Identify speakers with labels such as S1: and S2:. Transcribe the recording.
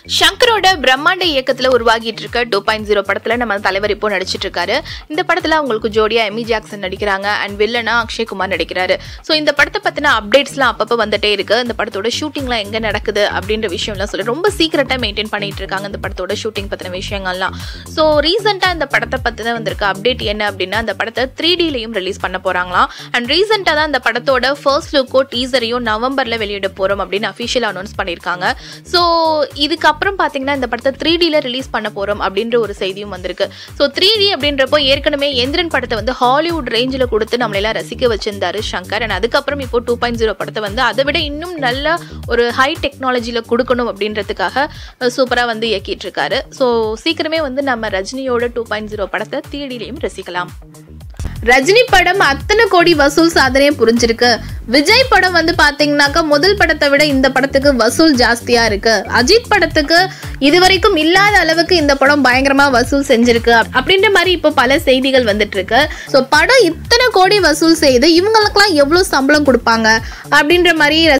S1: சங்கரோட பிரம்மாண்ட இயக்கத்துல உருவாகிட்டு இருக்க டூ பாயிண்ட் ஜீரோ படத்துல நம்ம தலைவர் இப்போ நடிச்சிட்டு இருக்காரு இந்த படத்துல அவங்களுக்கு ஜோடியா எமி ஜாக்சன் நடிக்கிறாங்க அண்ட் வில்லனா அக்ஷய்குமார் நடிக்கிறாரு ஸோ இந்த படத்தை பத்தின அப்டேட்ஸ்லாம் அப்பப்போ வந்துட்டே இருக்கு இந்த படத்தோட ஷூட்டிங்லாம் எங்க நடக்குது அப்படின்ற விஷயம்லாம் சொல்லி ரொம்ப சீக்கிரட்டா மெயின்டைன் பண்ணிட்டு இருக்காங்க இந்த படத்தோட ஷூட்டிங் பத்தின விஷயங்கள்லாம் ஸோ ரீசெண்டா இந்த படத்தை பத்தின வந்திருக்க அப்டேட் என்ன அப்படின்னா அந்த படத்தை த்ரீ டிலையும் ரிலீஸ் பண்ண போறாங்களாம் அண்ட் ரீசெண்டா தான் இந்த படத்தோட ஃபர்ஸ்ட் லுக்கோ டீசரையும் நவம்பர்ல வெளியிட போறோம் அப்படின்னு அஃபிஷியல் அனௌன்ஸ் பண்ணியிருக்காங்க ஸோ இதுக்கப்புறம் பார்த்தீங்கன்னா இந்த படத்தை த்ரீ டியில் ரிலீஸ் பண்ண போகிறோம் அப்படின்ற ஒரு செய்தியும் வந்திருக்கு ஸோ த்ரீ டி அப்படின்றப்போ ஏற்கனவே எந்திரன் படத்தை வந்து ஹாலிவுட் ரேஞ்சில் கொடுத்து நம்மளெல்லாம் ரசிக்க வச்சிருந்தாரு சங்கர் அண்ட் அதுக்கப்புறம் இப்போ டூ பாயிண்ட் ஜீரோ படத்தை வந்து அதை விட இன்னும் நல்ல ஒரு ஹை டெக்னாலஜியில் கொடுக்கணும் அப்படின்றதுக்காக சூப்பராக வந்து இயக்கிட்டு இருக்காரு ஸோ சீக்கிரமே வந்து நம்ம ரஜினியோட டூ பாயிண்ட் ஜீரோ படத்தை த்ரீ டிலையும் ரசிக்கலாம் ரஜினி படம் அத்தனை கோடி வசூல் சாதனையை புரிஞ்சிருக்கு விஜய் படம் வந்து பாத்தீங்கன்னாக்கா முதல் படத்தை விட இந்த படத்துக்கு வசூல் ஜாஸ்தியா இருக்கு அஜித் படத்துக்கு இதுவரைக்கும் இல்லாத அளவுக்கு இந்த படம் பயங்கரமா வசூல் செஞ்சிருக்கு அப்~ அப்படின்ற மாதிரி இப்போ பல செய்திகள் வந்துட்டு இருக்கு ஸோ படம் இத்தனை கோடி வசூல் செய்து இவங்களுக்கெல்லாம் எவ்வளவு சம்பளம் கொடுப்பாங்க அப்படின்ற மாதிரி